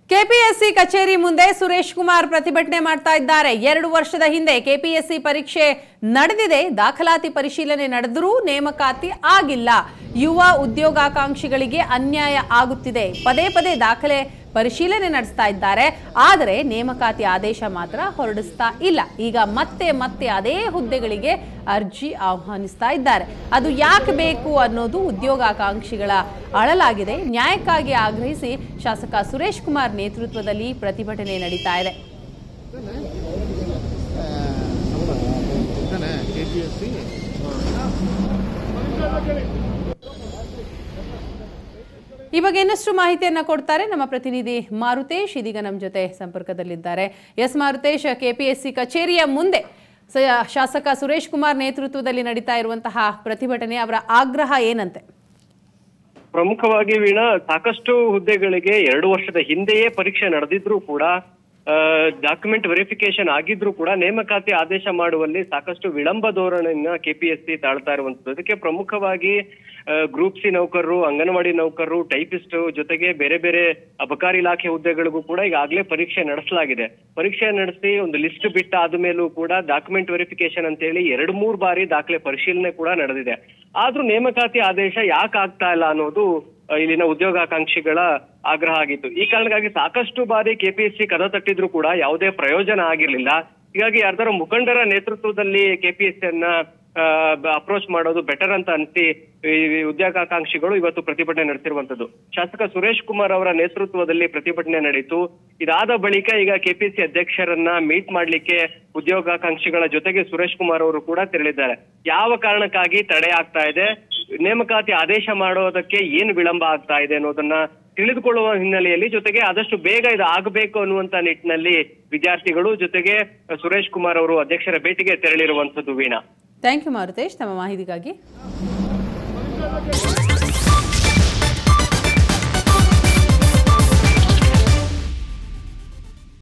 KPSC ಕಚೇರಿ ಮುಂದೆ ಸುರೇಶ್ ಕುಮಾರ್ ಪ್ರತಿಭಟನೆ ಮಾಡ್ತಾ ಇದ್ದಾರೆ ಎರಡು ವರ್ಷದ ಹಿಂದೆ ಕೆಪಿಎಸ್ಸಿ ಪರೀಕ್ಷೆ ನಡೆದಿದೆ ದಾಖಲಾತಿ ಪರಿಶೀಲನೆ ನಡೆದರೂ ನೇಮಕಾತಿ ಆಗಿಲ್ಲ ಯುವ ಉದ್ಯೋಗಾಕಾಂಕ್ಷಿಗಳಿಗೆ ಅನ್ಯಾಯ ಆಗುತ್ತಿದೆ ಪದೇ ಪದೇ ದಾಖಲೆ ಪರಿಶೀಲನೆ ನಡೆಸ್ತಾ ಇದ್ದಾರೆ ಆದರೆ ನೇಮಕಾತಿ ಆದೇಶ ಮಾತ್ರ ಹೊರಡಿಸ್ತಾ ಇಲ್ಲ ಈಗ ಮತ್ತೆ ಮತ್ತೆ ಅದೇ ಹುದ್ದೆಗಳಿಗೆ ಅರ್ಜಿ ಆಹ್ವಾನಿಸ್ತಾ ಇದ್ದಾರೆ ಅದು ಯಾಕೆ ಬೇಕು ಅನ್ನೋದು ಉದ್ಯೋಗಾಕಾಂಕ್ಷಿಗಳ ಅಳಲಾಗಿದೆ ನ್ಯಾಯಕ್ಕಾಗಿ ಆಗ್ರಹಿಸಿ ಶಾಸಕ ಸುರೇಶ್ ಕುಮಾರ್ ನೇತೃತ್ವದಲ್ಲಿ ಪ್ರತಿಭಟನೆ ನಡೀತಾ ಇದೆ ಇದ್ದಾನೆ ಕೆ ಪಿ ಎಸ್ ಸಿ ಈ ಬಗ್ಗೆ ಇನ್ನಷ್ಟು ಮಾಹಿತಿಯನ್ನ ಕೊಡ್ತಾರೆ ನಮ್ಮ ಪ್ರತಿನಿಧಿ ಮಾರುತೇಶ್ ಇದೀಗ ನಮ್ಮ ಜೊತೆ ಸಂಪರ್ಕದಲ್ಲಿದ್ದಾರೆ ಎಸ್ ಮಾರುತೇಶ್ ಕೆಪಿಎಸ್ಸಿ ಕಚೇರಿಯ ಮುಂದೆ ಸ- ಶಾಸಕ ಸುರೇಶ್ ಕುಮಾರ್ ನೇತೃತ್ವದಲ್ಲಿ ನಡೀತಾ ಇರುವಂತಹ ಪ್ರತಿಭಟನೆ ಅವರ ಆಗ್ರಹ ಏನಂತೆ ಪ್ರಮುಖವಾಗಿ ವೀಣಾ ಸಾಕಷ್ಟು ಹುದ್ದೆಗಳಿಗೆ ಎರಡು ವರ್ಷದ ಹಿಂದೆಯೇ ಪರೀಕ್ಷೆ ನಡೆದಿದ್ರು ಕೂಡ ಡಾಕ್ಯುಮೆಂಟ್ ವೆರಿಫಿಕೇಶನ್ ಆಗಿದ್ರು ಕೂಡ ನೇಮಕಾತಿ ಆದೇಶ ಮಾಡುವಲ್ಲಿ ಸಾಕಷ್ಟು ವಿಳಂಬ ಧೋರಣೆಯನ್ನ ಕೆಪಿಎಸ್ಸಿ ತಾಳ್ತಾ ಇರುವಂತದ್ದು ಅದಕ್ಕೆ ಪ್ರಮುಖವಾಗಿ ಗ್ರೂಪ್ ಸಿ ನೌಕರರು ಅಂಗನವಾಡಿ ನೌಕರರು ಟೈಪಿಸ್ಟ್ ಜೊತೆಗೆ ಬೇರೆ ಬೇರೆ ಅಬಕಾರಿ ಇಲಾಖೆ ಹುದ್ದೆಗಳಿಗೂ ಕೂಡ ಈಗಾಗಲೇ ಪರೀಕ್ಷೆ ನಡೆಸಲಾಗಿದೆ ಪರೀಕ್ಷೆ ನಡೆಸಿ ಒಂದು ಲಿಸ್ಟ್ ಬಿಟ್ಟ ಆದ್ಮೇಲೂ ಕೂಡ ಡಾಕ್ಯುಮೆಂಟ್ ವೆರಿಫಿಕೇಶನ್ ಅಂತ ಹೇಳಿ ಎರಡು ಮೂರು ಬಾರಿ ದಾಖಲೆ ಪರಿಶೀಲನೆ ಕೂಡ ನಡೆದಿದೆ ಆದ್ರೂ ನೇಮಕಾತಿ ಆದೇಶ ಯಾಕೆ ಆಗ್ತಾ ಇಲ್ಲ ಅನ್ನೋದು ಆ, ಇಲ್ಲಿನ ಉದ್ಯೋಗಾಕಾಂಕ್ಷಿಗಳ ಆಗ್ರಹ ಆಗಿತ್ತು ಈ ಕಾರಣಕ್ಕಾಗಿ ಸಾಕಷ್ಟು ಬಾರಿ ಕೆಪಿಎಸ್ಸಿ ಕದ ತಟ್ಟಿದ್ರು ಕೂಡ ಯಾವುದೇ ಪ್ರಯೋಜನ ಆಗಿರ್ಲಿಲ್ಲ ಹೀಗಾಗಿ ಯಾರ್ದಾರ ಮುಖಂಡರ ನೇತೃತ್ವದಲ್ಲಿ ಕೆಪಿಎಸ್ಸಿಯನ್ನ ಅಪ್ರೋಚ್ ಮಾಡೋದು ಬೆಟರ್ ಅಂತ ಅನ್ಸಿ ಈ ಉದ್ಯೋಗಾಕಾಂಕ್ಷಿಗಳು ಇವತ್ತು ಪ್ರತಿಭಟನೆ ನಡೆಸಿರುವಂತದ್ದು ಶಾಸಕ ಸುರೇಶ್ ಕುಮಾರ್ ಅವರ ನೇತೃತ್ವದಲ್ಲಿ ಪ್ರತಿಭಟನೆ ನಡೀತು ಇದಾದ ಬಳಿಕ ಈಗ ಕೆಪಿಸಿ ಅಧ್ಯಕ್ಷರನ್ನ ಮೀಟ್ ಮಾಡ್ಲಿಕ್ಕೆ ಉದ್ಯೋಗಾಕಾಂಕ್ಷಿಗಳ ಜೊತೆಗೆ ಸುರೇಶ್ ಕುಮಾರ್ ಅವರು ಕೂಡ ತೆರಳಿದ್ದಾರೆ ಯಾವ ಕಾರಣಕ್ಕಾಗಿ ತಡೆ ಆಗ್ತಾ ಇದೆ ನೇಮಕಾತಿ ಆದೇಶ ಮಾಡೋದಕ್ಕೆ ಏನು ವಿಳಂಬ ಆಗ್ತಾ ಇದೆ ಅನ್ನೋದನ್ನ ತಿಳಿದುಕೊಳ್ಳುವ ಹಿನ್ನೆಲೆಯಲ್ಲಿ ಜೊತೆಗೆ ಆದಷ್ಟು ಬೇಗ ಇದು ಆಗಬೇಕು ಅನ್ನುವಂತ ನಿಟ್ಟಿನಲ್ಲಿ ವಿದ್ಯಾರ್ಥಿಗಳು ಜೊತೆಗೆ ಸುರೇಶ್ ಕುಮಾರ್ ಅವರು ಅಧ್ಯಕ್ಷರ ಭೇಟಿಗೆ ತೆರಳಿರುವಂತದ್ದು ವೀಣಾ ಥ್ಯಾಂಕ್ ಯು ಮಾರುತೇಶ್ ತಮ್ಮ ಮಾಹಿತಿಗಾಗಿ